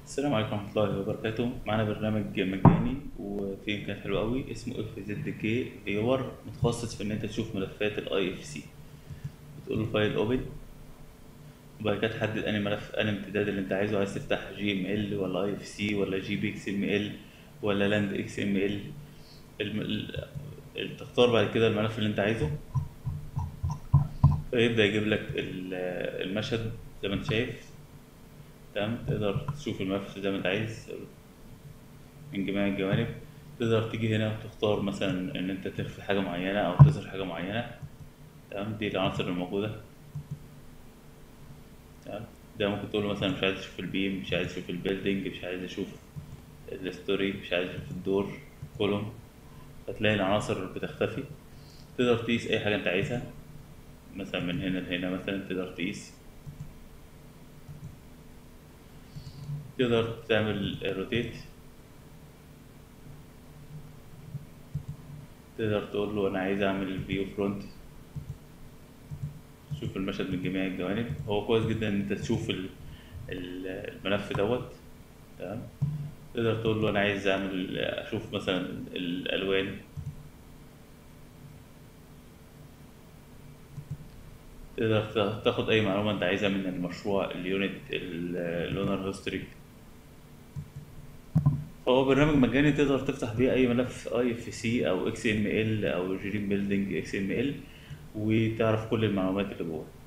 السلام عليكم ورحمة الله وبركاته معانا برنامج مجاني وفيه إمكانيات حلوة أوي اسمه اف زد كي فيور متخصص في إن أنت تشوف ملفات الاي اف سي بتقول له فايل اوبن وبعد كده تحدد أنهي ملف أنهي امتداد اللي أنت عايزه عايز تفتح جي ام ال ولا اي اف سي ولا جي بي اكس ام ال ولا لاند اكس ام ال تختار بعد كده الملف اللي أنت عايزه فيبدأ يجيب لك ال- المشهد زي ما أنت شايف تمام تقدر تشوف الملف زي ما انت عايز من جميع الجوانب تقدر تيجي هنا وتختار مثلا ان انت تخفي حاجة معينة او تظهر حاجة معينة تمام دي العناصر الموجودة تمام ده ممكن تقول له مثلا مش عايز اشوف البيم مش عايز اشوف البيلدينج مش عايز اشوف الستوري مش عايز اشوف الدور كولوم فتلاقي العناصر بتختفي تقدر تقيس اي حاجة انت عايزها مثلا من هنا لهنا مثلا تقدر تقيس تقدر تعمل روتيت تقدر تقول له انا عايز اعمل فيو فرونت تشوف المشهد من جميع الجوانب هو كويس جدا ان انت تشوف ال- ال- الملف دوت تمام تقدر تقول له انا عايز اعمل اشوف مثلا الالوان تقدر تا- تاخد اي معلومه انت عايزها من المشروع اليونت اللونر هيستوري هو برنامج مجاني تقدر تفتح بيه اي ملف اي اف سي او اكس ام ال او جرين بيلدينج اكس ام ال وتعرف كل المعلومات اللي جوه